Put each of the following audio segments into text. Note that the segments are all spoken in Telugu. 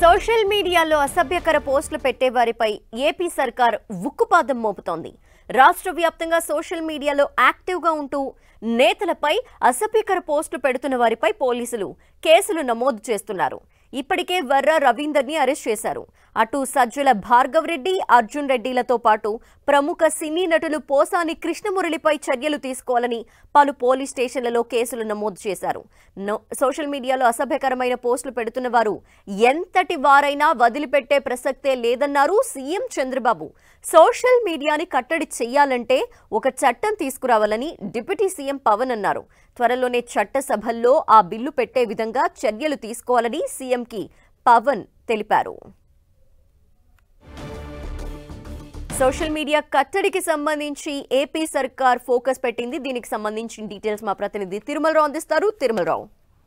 సోషల్ మీడియాలో అసభ్యకర పోస్టులు పెట్టే వారిపై ఏపీ సర్కార్ ఉక్కుపాదం మోపుతోంది రాష్ట్ర వ్యాప్తంగా సోషల్ మీడియాలో యాక్టివ్గా ఉంటూ నేతలపై అసభ్యకర పోస్టులు పెడుతున్న వారిపై పోలీసులు కేసులు నమోదు చేస్తున్నారు ఇప్పటికే వర్ర రవీందర్ని అరెస్ట్ చేశారు అటు సజ్జల భార్గవ్ రెడ్డి అర్జున్ రెడ్డిలతో పాటు ప్రముఖ సినీ నటులు పోసాని కృష్ణమురళిపై చర్యలు తీసుకోవాలని పలు పోలీస్ స్టేషన్లలో కేసులు నమోదు చేశారు నో- సోషల్ మీడియాలో అసభ్యకరమైన పోస్టులు పెడుతున్న వారు ఎంతటి వారైనా వదిలిపెట్టే ప్రసక్తే లేదన్నారు సీఎం చంద్రబాబు సోషల్ మీడియాని కట్టడి చెయ్యాలంటే ఒక చట్టం తీసుకురావాలని డిప్యూటీ సీఎం పవన్ అన్నారు త్వరలోనే చట్టసభల్లో ఆ బిల్లు పెట్టే విధంగా చర్యలు తీసుకోవాలని సీఎంకి పవన్ తెలిపారు సోషల్ మీడియా కట్టడికి సంబంధించి ఏపీ సర్కార్ ఫోకస్ పెట్టింది దీనికి సంబంధించిన డీటెయిల్స్ మా ప్రతినిధి తిరుమలరావు అందిస్తారు తిరుమలరావు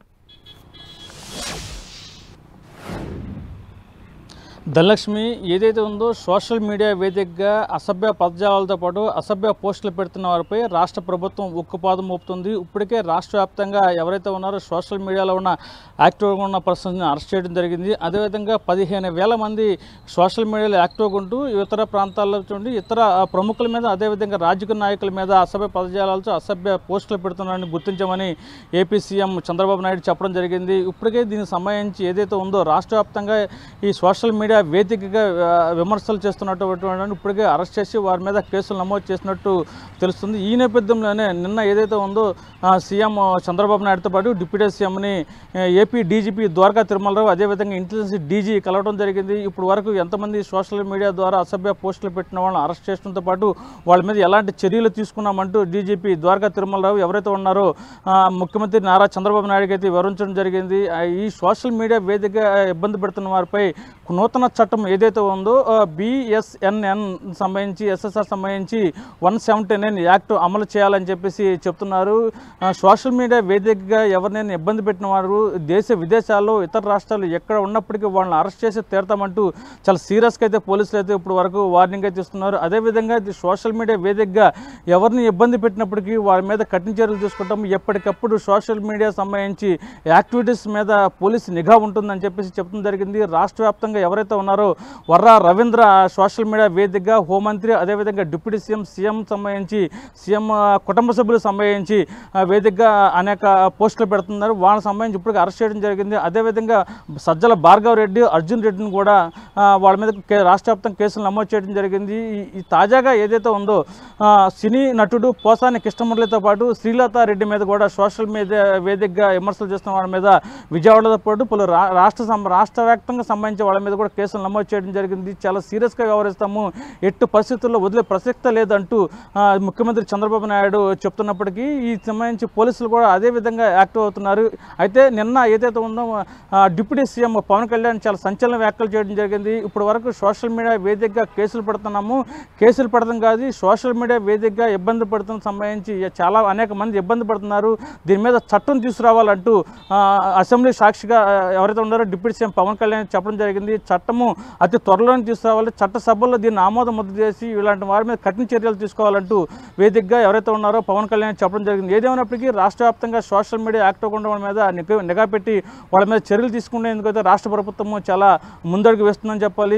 ధనలక్ష్మి ఏదైతే ఉందో సోషల్ మీడియా వేదికగా అసభ్య పదజాలాలతో పాటు అసభ్య పోస్టులు పెడుతున్న వారిపై రాష్ట్ర ప్రభుత్వం ఉక్కుపాదం మోపుతుంది ఇప్పటికే రాష్ట్ర వ్యాప్తంగా ఎవరైతే ఉన్నారో సోషల్ మీడియాలో ఉన్న యాక్టివ్గా ఉన్న పర్సన్స్ని అరెస్ట్ చేయడం జరిగింది అదేవిధంగా పదిహేను వేల మంది సోషల్ మీడియాలో యాక్టివ్గా ఉంటూ ఇతర ప్రాంతాల్లో నుండి ఇతర ఆ, ప్రముఖుల మీద అదేవిధంగా రాజకీయ నాయకుల మీద అసభ్య పదజాలాలతో అసభ్య పోస్టులు పెడుతున్నారని గుర్తించమని ఏపీ సీఎం చంద్రబాబు నాయుడు చెప్పడం జరిగింది ఇప్పటికే దీనికి సంబంధించి ఏదైతే ఉందో రాష్ట్ర వ్యాప్తంగా ఈ సోషల్ మీడియా వేదికగా ఆ, విమర్శలు చేస్తున్నటువంటి వాళ్ళని ఇప్పటికే అరెస్ట్ చేసి వారి మీద కేసులు నమోదు చేసినట్టు తెలుస్తుంది ఈ నేపథ్యంలోనే నిన్న ఏదైతే ఉందో ఆ, సీఎం చంద్రబాబు నాయుడుతో పాటు డిప్యూటీ సీఎంని ఆ, ఏపీ డీజీపీ ద్వారకా తిరుమలరావు అదేవిధంగా ఇంటెలిజెన్స్ డీజీ కలవడం జరిగింది ఇప్పుడు వరకు ఎంతమంది సోషల్ మీడియా ద్వారా అసభ్య పోస్టులు పెట్టిన వాళ్ళని అరెస్ట్ చేయడంతో పాటు వాళ్ళ మీద ఎలాంటి చర్యలు తీసుకున్నామంటూ డీజీపీ ద్వారకా తిరుమలరావు ఎవరైతే ఉన్నారో ఆ, ముఖ్యమంత్రి నారా చంద్రబాబు నాయుడుకి అయితే వివరించడం జరిగింది ఆ, ఈ సోషల్ మీడియా వేదిక ఇబ్బంది పెడుతున్న వారిపై నూతన చట్టం ఏదైతే ఉందో బిఎస్ఎన్ఎన్ సంబంధించి ఎస్ఎస్ఆర్ సంబంధించి వన్ సెవెంటీ నైన్ యాక్ట్ అమలు చేయాలని చెప్పేసి చెప్తున్నారు ఆ, సోషల్ మీడియా వేదికగా ఎవరినైనా ఇబ్బంది పెట్టిన వారు దేశ విదేశాల్లో ఇతర రాష్ట్రాలు ఎక్కడ ఉన్నప్పటికీ వాళ్ళని అరెస్ట్ చేసి తీరతామంటూ చాలా సీరియస్గా అయితే పోలీసులు అయితే ఇప్పుడు వరకు వార్నింగ్ అయితే ఇస్తున్నారు అదేవిధంగా ఇది సోషల్ మీడియా వేదికగా ఎవరిని ఇబ్బంది పెట్టినప్పటికీ వారి మీద కఠిన చర్యలు తీసుకుంటాం ఎప్పటికప్పుడు సోషల్ మీడియా సంబంధించి యాక్టివిటీస్ మీద పోలీసు నిఘా ఉంటుందని చెప్పేసి చెప్పడం జరిగింది రాష్ట్ర వ్యాప్తంగా ఎవరైతే ఉన్నారో వర్రా రవీంద్ర సోషల్ మీడియా వేదికగా హోంమంత్రి అదేవిధంగా డిప్యూటీ సీఎం సీఎం సంబంధించి సీఎం ఆ, కుటుంబ సభ్యులకు సంబంధించి ఆ, వేదికగా అనేక పోస్టులు పెడుతున్నారు వాళ్ళకి సంబంధించి ఇప్పటికి అరెస్ట్ చేయడం జరిగింది అదేవిధంగా సజ్జల భార్గవ్ రెడ్డి అర్జున్ రెడ్డిని కూడా ఆ, వాళ్ళ మీద కే- రాష్ట్ర వ్యాప్తంగా కేసులు నమోదు చేయడం జరిగింది ఈ- ఈ తాజాగా ఏదైతే ఉందో ఆ, సినీ నటుడు పోసాని కృష్ణమురళితో పాటు శ్రీలత రెడ్డి మీద కూడా సోషల్ మీడియా వేదికగా విమర్శలు చేస్తున్న వాళ్ళ మీద విజయవాడతో పాటు పలు రా- రాష్ట్ర సం- రాష్ట్ర వ్యాప్తంగా సంబంధించిన వాళ్ళ మీద కూడా కేసులు నమోదు చేయడం జరిగింది చాలా సీరియస్గా వ్యవహరిస్తాము ఎట్టు పరిస్థితుల్లో వదిలే ప్రసక్తే లేదంటూ ఆ, ముఖ్యమంత్రి చంద్రబాబు నాయుడు చెప్తున్నప్పటికీ ఈ సంబంధించి పోలీసులు కూడా అదే విధంగా యాక్టివ్ అవుతున్నారు అయితే నిన్న ఏదైతే ఉందో ఆ, డిప్యూటీ సీఎం పవన్ కళ్యాణ్ చాలా సంచలన వ్యాఖ్యలు చేయడం జరిగింది ఇప్పుడు వరకు సోషల్ మీడియా వేదికగా కేసులు పెడుతున్నాము కేసులు పెడతాం కాదు సోషల్ మీడియా వేదికగా ఇబ్బంది పడుతున్న సంబంధించి చాలా అనేక మంది ఇబ్బంది పడుతున్నారు దీని మీద చట్టం తీసుకురావాలంటూ ఆ, అసెంబ్లీ సాక్షిగా ఆ, ఎవరైతే ఉన్నారో డిప్యూటీ సీఎం పవన్ కళ్యాణ్ చెప్పడం జరిగింది చట్టము అతి త్వరలోనే తీసుకురావాలి చట్టసభల్లో దీన్ని ఆమోదం ముద్ర చేసి ఇలాంటి వారి మీద కఠిన చర్యలు తీసుకోవాలంటూ వేదికగా ఎవరైతే ఉన్నారో పవన్ కళ్యాణ్ చెప్పడం జరిగింది ఏదేమైనప్పటికీ రాష్ట్ర వ్యాప్తంగా సోషల్ మీడియా యాక్టివ్గా ఉండడం మీద నిఘా నిఘా పెట్టి వాళ్ళ మీద చర్యలు తీసుకునేందుకైతే రాష్ట్ర ప్రభుత్వము చాలా ముందడుగు వేస్తుందని చెప్పాలి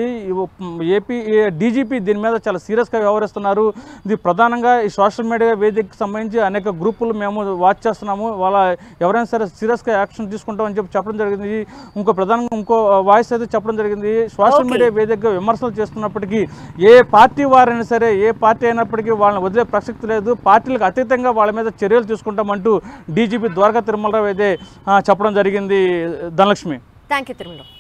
ఈ ఏపీ డీజీపీ దీని మీద చాలా సీరియస్గా వ్యవహరిస్తున్నారు ఇది ప్రధానంగా ఈ సోషల్ మీడియా వేదికకి సంబంధించి అనేక గ్రూపులు మేము వాచ్ చేస్తున్నాము వాళ్ళ ఎవరైనా సరే సీరియస్గా యాక్షన్ తీసుకుంటామని చెప్పి చెప్పడం జరిగింది ఇంకో ప్రధానంగా ఇంకో వాయిస్ అయితే చెప్పడం జరిగింది సోషల్ Okay. మీడియా వేదికగా విమర్శలు చేస్తున్నప్పటికీ ఏ పార్టీ వారైనా సరే ఏ పార్టీ అయినప్పటికీ వాళ్ళని వదిలే ప్రసక్తి లేదు పార్టీలకు అతీతంగా వాళ్ళ మీద చర్యలు తీసుకుంటామంటూ డీజీపీ ద్వారకా తిరుమలరావు అయితే ఆ, చెప్పడం జరిగింది ధనలక్ష్మి థ్యాంక్ యూ తిరుమలరావు